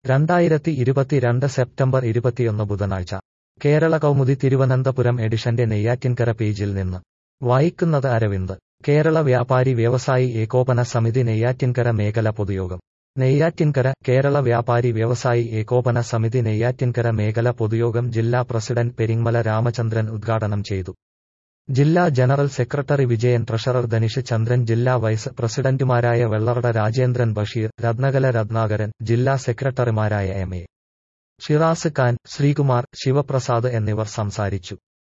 രണ്ടായിരത്തി ഇരുപത്തിരണ്ട് സെപ്റ്റംബർ ഇരുപത്തിയൊന്ന് ബുധനാഴ്ച കേരള കൗമുദി തിരുവനന്തപുരം എഡിഷന്റെ നെയ്യാറ്റിൻകര പേജിൽ നിന്ന് വായിക്കുന്നത് അരവിന്ദ് കേരള വ്യാപാരി വ്യവസായി ഏകോപന സമിതി നെയ്യാറ്റിൻകര മേഖല പൊതുയോഗം നെയ്യാറ്റിൻകര കേരള വ്യാപാരി വ്യവസായി ഏകോപന സമിതി നെയ്യാറ്റിൻകര മേഖല പൊതുയോഗം ജില്ലാ പ്രസിഡന്റ് പെരിങ്ങമല രാമചന്ദ്രൻ ഉദ്ഘാടനം ചെയ്തു ജില്ലാ general secretary Vijayan treasurer Dhanish Chandran ജില്ലാ വൈസ് പ്രസിഡന്റുമാരായ വെള്ളറട രാജേന്ദ്രൻ ബഷീർ രത്നകല രത്നാകരൻ ജില്ലാ സെക്രട്ടറിമാരായ എം എ ഷിറാസ് ഖാൻ ശ്രീകുമാർ ശിവപ്രസാദ് എന്നിവർ സംസാരിച്ചു